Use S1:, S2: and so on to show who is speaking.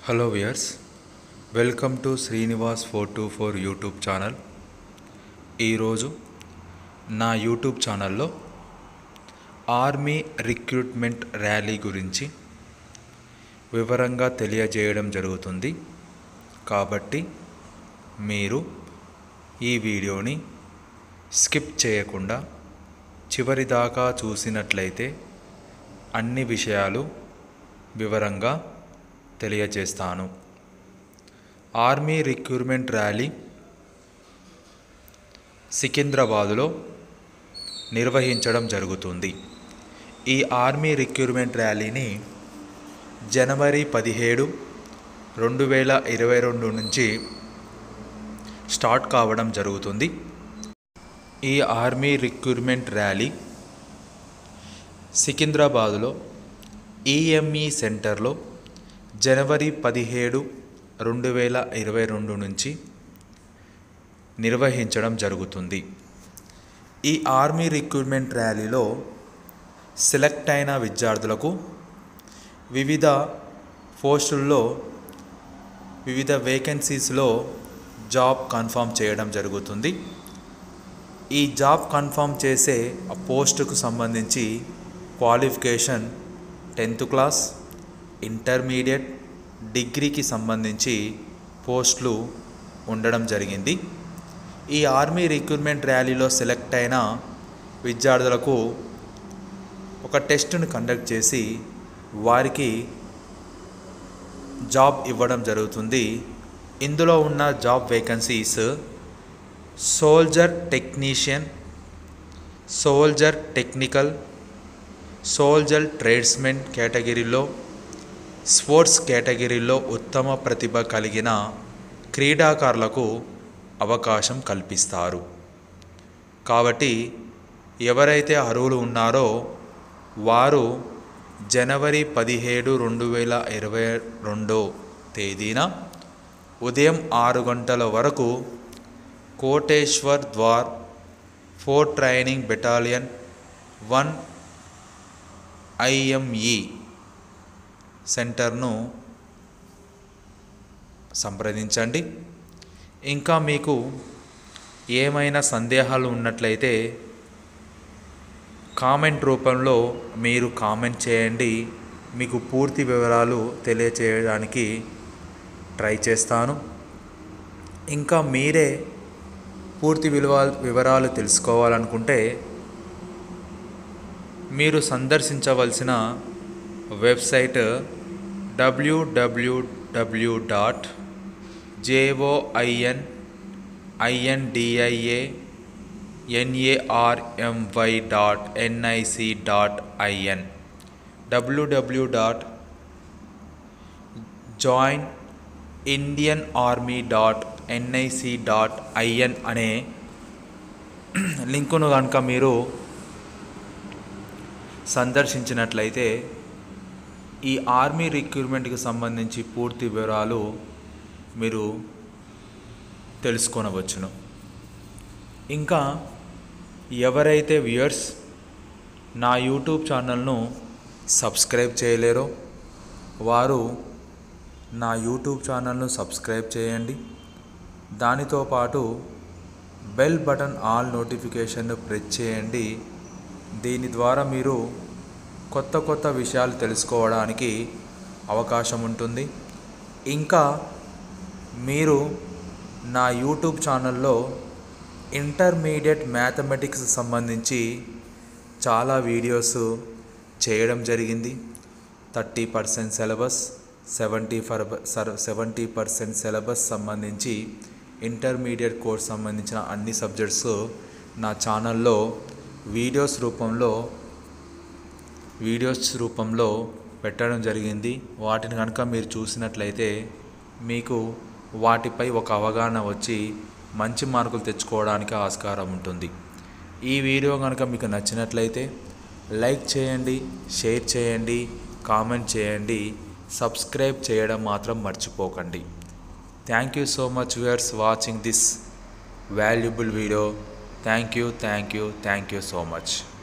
S1: hello viewers welcome to Srinivas four two four YouTube channel ఈరోజు నా YouTube ఛానల్లో army recruitment rally గురించి వివరంగా తెలియజేయడం జరుగుతుంది కాబట్టి మీరు ఈ వీడియోని స్కిప్ చేయకుండా చివరిదాకా చూసినట్లయితే అన్ని విషయాలు వివరంగా తెలియజేస్తాను ఆర్మీ రిక్రూట్మెంట్ ర్యాలీ సికింద్రాబాదులో నిర్వహించడం జరుగుతుంది ఈ ఆర్మీ రిక్రూట్మెంట్ ర్యాలీని జనవరి పదిహేడు రెండు వేల ఇరవై రెండు నుంచి స్టార్ట్ కావడం జరుగుతుంది ఈ ఆర్మీ రిక్రూట్మెంట్ ర్యాలీ సికింద్రాబాదులో ఈఎంఈ సెంటర్లో జనవరి పదిహేడు రెండు వేల ఇరవై రెండు నుంచి నిర్వహించడం జరుగుతుంది ఈ ఆర్మీ రిక్రూట్మెంట్ ర్యాలీలో సెలెక్ట్ అయిన విద్యార్థులకు వివిధ పోస్టుల్లో వివిధ వేకెన్సీస్లో జాబ్ కన్ఫర్మ్ చేయడం జరుగుతుంది ఈ జాబ్ కన్ఫర్మ్ చేసే ఆ పోస్టుకు సంబంధించి క్వాలిఫికేషన్ టెన్త్ క్లాస్ ఇంటర్మీడియట్ డిగ్రీకి సంబంధించి పోస్టులు ఉండడం జరిగింది ఈ ఆర్మీ రిక్రూట్మెంట్ ర్యాలీలో సెలెక్ట్ అయిన విద్యార్థులకు ఒక టెస్ట్ను కండక్ట్ చేసి వారికి జాబ్ ఇవ్వడం జరుగుతుంది ఇందులో ఉన్న job vacancies soldier technician soldier technical soldier tradesmen కేటగిరీలో స్పోర్ట్స్ కేటగిరీలో ఉత్తమ ప్రతిభ కలిగిన క్రీడాకారులకు అవకాశం కల్పిస్తారు కాబట్టి ఎవరైతే అర్హులు ఉన్నారో వారు జనవరి పదిహేడు రెండు వేల ఇరవై రెండో తేదీన ఉదయం ఆరు గంటల వరకు కోటేశ్వర్ ద్వార్ four training battalion one IME సెంటర్ను సంప్రదించండి ఇంకా మీకు ఏమైనా సందేహాలు ఉన్నట్లయితే కామెంట్ రూపంలో మీరు కామెంట్ చేయండి మీకు పూర్తి వివరాలు తెలియచేయడానికి ట్రై చేస్తాను ఇంకా మీరే పూర్తి విలువ వివరాలు తెలుసుకోవాలనుకుంటే మీరు సందర్శించవలసిన website WWW dot JOIN INDIA NARMY dot NIC dot IN WW dot join Indian army dot NIC dot IN అనే లింకును కనుక మీరు సందర్శించినట్లయితే ఈ ఆర్మీ రిక్రూట్మెంట్కి సంబంధించి పూర్తి వివరాలు మీరు తెలుసుకొనవచ్చును ఇంకా ఎవరైతే వ్యూయర్స్ నా యూట్యూబ్ ఛానల్ను సబ్స్క్రైబ్ చేయలేరో వారు నా యూట్యూబ్ ఛానల్ను సబ్స్క్రైబ్ చేయండి దానితో పాటు బెల్ బటన్ ఆల్ నోటిఫికేషన్ను ప్రెస్ చేయండి దీని ద్వారా మీరు కొత్త కొత్త విషయాలు తెలుసుకోవడానికి అవకాశం ఉంటుంది ఇంకా మీరు నా యూట్యూబ్ ఛానల్లో ఇంటర్మీడియట్ మ్యాథమెటిక్స్ సంబంధించి చాలా వీడియోస్ చేయడం జరిగింది thirty percent syllabus seventy for seventy percent syllabus సంబంధించి ఇంటర్మీడియట్ కోర్స్ సంబంధించిన అన్ని సబ్జెక్ట్స్ నా ఛానల్లో వీడియోస్ రూపంలో వీడియోస్ రూపంలో పెట్టడం జరిగింది వాటిని కనుక మీరు చూసినట్లయితే మీకు వాటిపై ఒక అవగాహన వచ్చి మంచి మార్కులు తెచ్చుకోవడానికి ఆస్కారం ఉంటుంది ఈ వీడియో కనుక మీకు నచ్చినట్లయితే లైక్ చేయండి షేర్ చేయండి కామెంట్ చేయండి సబ్స్క్రైబ్ చేయడం మాత్రం మర్చిపోకండి thank you so much viewers watching this valuable video thank you thank you thank you so much